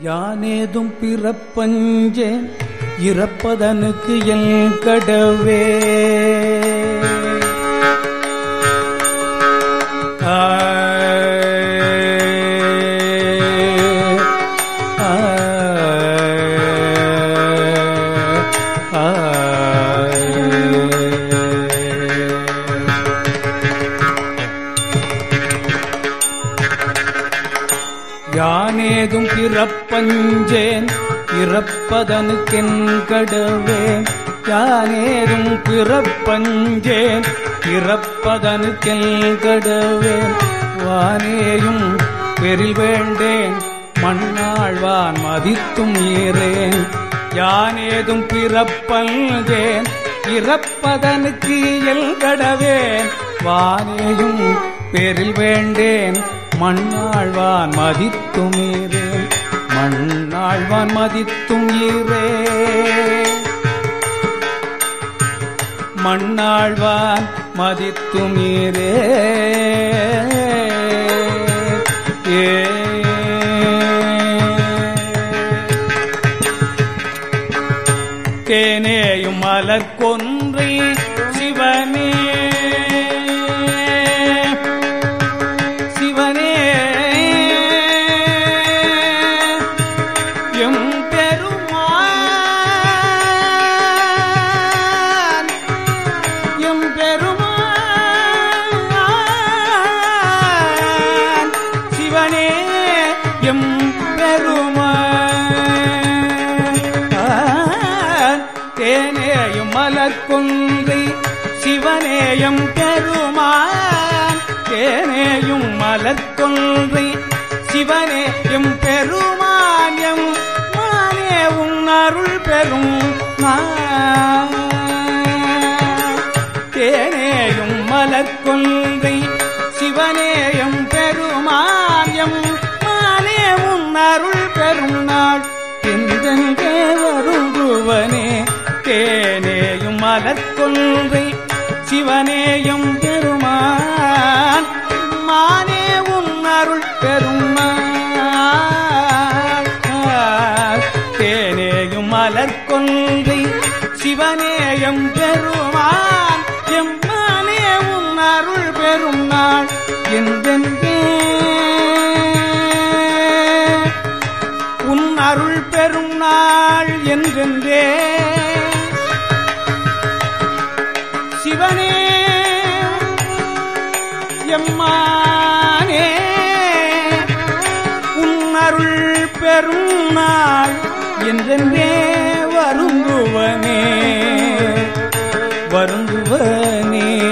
யானேதும் பிறப்பஞ்சேன் இறப்பதனுக்கு L கடவே ஆ, ஆ, ஆ. யானேதும் பிறப்பஞ்சேன் இறப்பதனுக்கென் கடவே யானேதும் பிறப்பஞ்சேன் இறப்பதனுக்கென் கடவே வானேயும் பெரில் வேண்டேன் மண்ணாழ்வான் மதித்தும் ஈரேன் யானேதும் பிறப்பஞ்சேன் இறப்பதனுக்கு L கடவேன் வானேயும் பேரில் வேண்டேன் மண்ணாழ்வான் மதித்தும் ஈரே மண்ணாழ்வான் மதித்தும் ஈரே மண்ணாழ்வான் மதித்தும் ஈரே ஏ தேனேயும் மலர் கொன்றை சிவனே சிவனே எம் பெருமான் எம் பெருமான் சிவனே எம் பெருமான் தேனேயும் மலர்கொன்றை சிவனேயம் பெருமான் தேனேயும் மலர்கொன்றை சிவனே எம் பெருமான் எம் மானே உன் அருள் பெரும் நான். தேனேயும் மலர்கொன்றை சிவனேயம் பெருமான் எம் மானே உன் அருள் பெரும் நாள் எந்தெங்கே வருகுவனே தேனேயும் மலர்கொன்றை சிவனேயும் பெருமான் மானே உன் அருள் பெருமாள் தேனேயும் மலர்கொன்றை சிவனேயம் பெருமான் எம்மானே உன் அருள் பெரும் நாள் எந்தெங்கே உன் அருள் பெரும் நாள் என்றென்றே சிவனே எம்மானே உன் அருள் பெரும் நாள் என்றென்றே வருந்துவனே வருந்துவனே